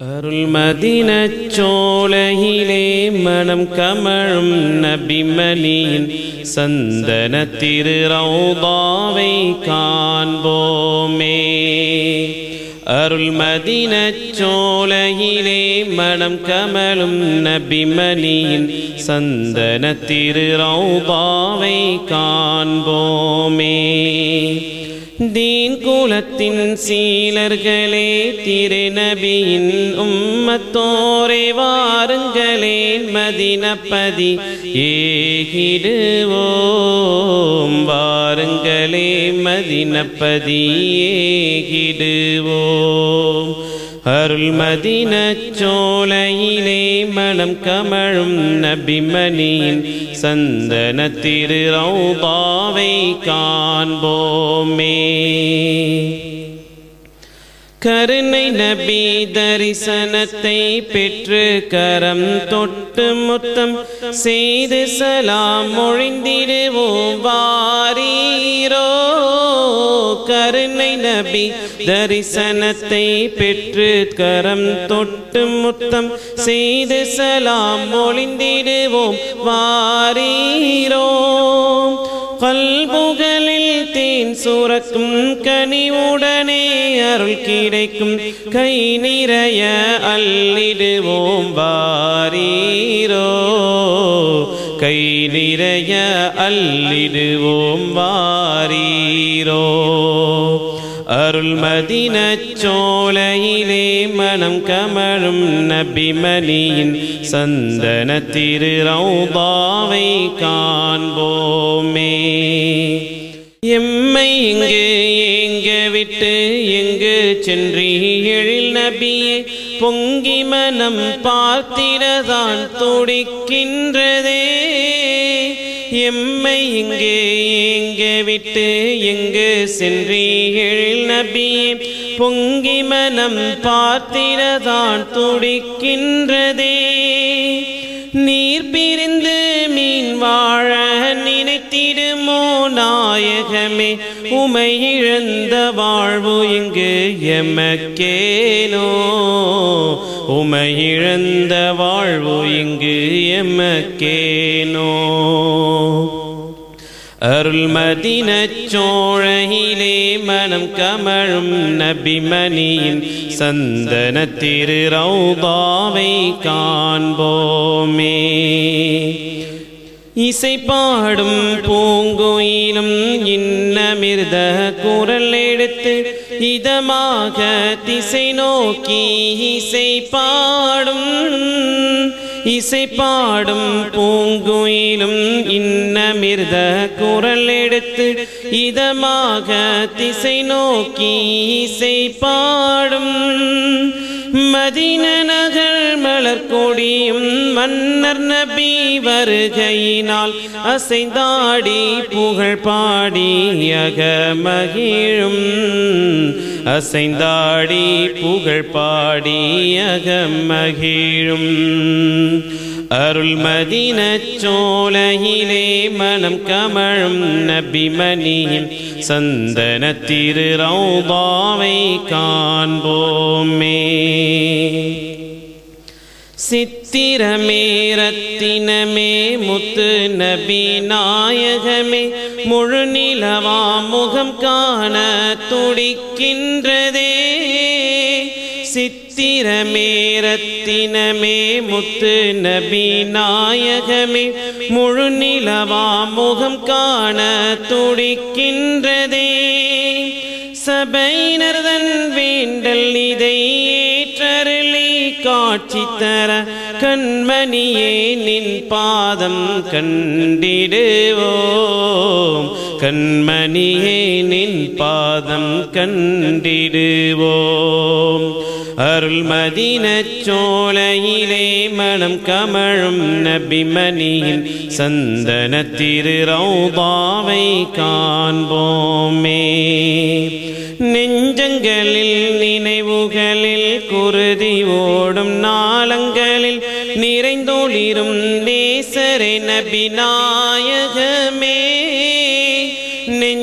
அருள்மதினச் சோலையிலே மனம் கமழும் நபிமணியின் சந்தன திரு ரௌதாவை காண்போமே அருள்மதினச் சோலையிலே மனம் கமலும் நபிமணியின் சந்தன திரு ரௌதாவை காண்போமே தீன் குலத்தின் சீலர்களே திருநபியின் உம்மத்தோரே வாருங்களேன் மதினப்பதி ஏகிடுவோம் வாருங்களே மதினப்பதி ஏகிடுவோம் அருள்மதினச் சோலையிலே மனம் கமழும் நபிமணியின் சந்தன திரு ரௌதாவை காண்போமே கருணை நபி தரிசனத்தை பெற்று கரம் தொட்டு முத்தம் செய்து சலாம் மொழிந்திடுவோம் வாரீரோ கருணை நபி தரிசனத்தை பெற்று கரம் தொட்டு முத்தம் செய்து சலாம் மொழிந்திடுவோம் வாரீரோ கல்புகளில் தேன் சுரக்கும் கனிவுடனே அருள் கிடைக்கும் கை நிறைய அள்ளிடுவோம் வாரீரோ கை நிறைய அள்ளிடுவோம் வாரீரோ அருள்மதினச் சோலையிலே மனம் கமழும் நபிமணியின் சந்தன திரு ரௌதாவை காண்போமே எம்மை இங்கு எங்க விட்டு எங்கு சென்றி எழில் நபியே பொங்கி மனம் பார்த்திடதான் துடிக்கின்றதே எம்மை இங்கே எங்க விட்டு எங்கு சென்றீர்கள் நபியே பொங்கி மனம் பார்த்திடதான் துடிக்கின்றதே நீர் பிரிந்து மீன் வாழ நினைத்திடுமோ நாயகமே உமை இழந்த வாழ்வு இங்கு எமக்கேனோ உமை இழந்த வாழ்வு இங்கு எமக்கேனோ அருள்மதினச் சோழையிலே மனம் கமழும் நபிமணியின் சந்தன திரு ரௌதாவை காண்போமே இசை பாடும் பூங்குயிலும் இன்னமிர்த குரல் எடுத்து இதமாக திசை நோக்கி இசை பாடும் இசை பாடும் பூங்குயிலும் இன்னமிர்த குரல் எடுத்து இதமாக திசை நோக்கி இசை பாடும் மதின நகர் மலர் கொடியும் மன்னர் நபி வருகையினால் அசைந்தாடி புகழ் பாடி அகமகிழும் அசைந்தாடி புகழ் பாடி அகமகிழும் அருள்மதினச் சோலையிலே மனம் கமழும் நபிமணியின் சந்தன திரு ரௌதாவை காண்போமே சித்திரமே ரத்தினமே முத்து நபி நாயகமே முழு நிலவா முகம் காண துடிக்கின்றதே சித்திரமே ரத்தினமே முத்து நபி நாயகமே முழு நிலவா முகம் காண துடிக்கின்றதே சபையினர்தன் வேண்டல் இதை ஏற்றருளி காட்சி தர கண்மணியே நின் பாதம் கண்டிடுவோம் கண்மணியே நின் பாதம் கண்டிடுவோம் அருள்மதினச் சோலையிலே மனம் கமழும் நபிமணியின் சந்தன திரு ரௌதாவை காண்போமே நெஞ்சங்களில் நினைவுகளில் குருதி ஓடும் நாளங்களில் நிறைந்தொளிரும் நேசரே நபி நாயகமே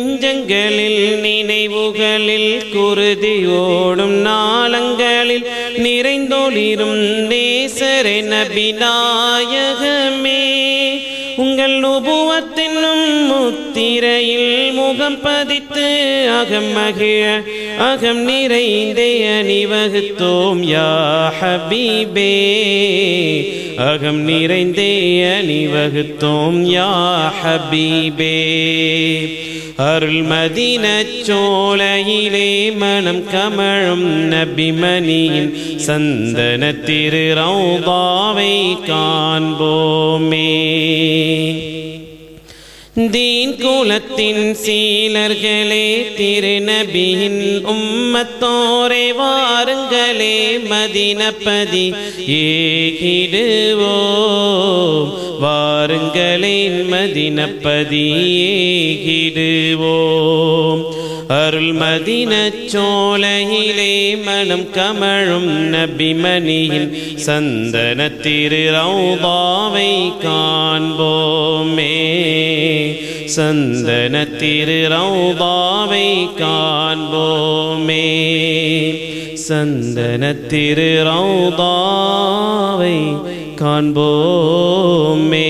நெஞ்சங்களில் நினைவுகளில் குருதி ஓடும் நாளங்களில் நிறைந்தோளிரும் நேசரே நபிநாயகமே உங்கள் நுபுவத்தினும் முத்திரையில் முகம் பதித்து அகம் மகிழ அகம் நிறைந்தே அணிவகுத்தோம் யா ஹபீபே அகம் நிறைந்தே அணிவகுத்தோம் யா ஹபீபே அருள் மதினச் சோலையிலே மனம் கமழும் நபிமணியின் சந்தன திரு ரௌபாவை காண்போமே தீன் குலத்தின் சீலர்களே திருநபியின் உம்மத்தோரே வாருங்களே மதினப்பதி ஏகிடுவோம் வாருங்களேன் மதினப்பதி ஏகிடுவோம் அருள் மதினச் சோலையிலே மனம் கமழும் நபிமணியின் சந்தன திரு ரௌபாவை காண்போமே சந்தன திரு ரௌபாவை காண்போமே சந்தன திரு ரௌபாவை காண்போமே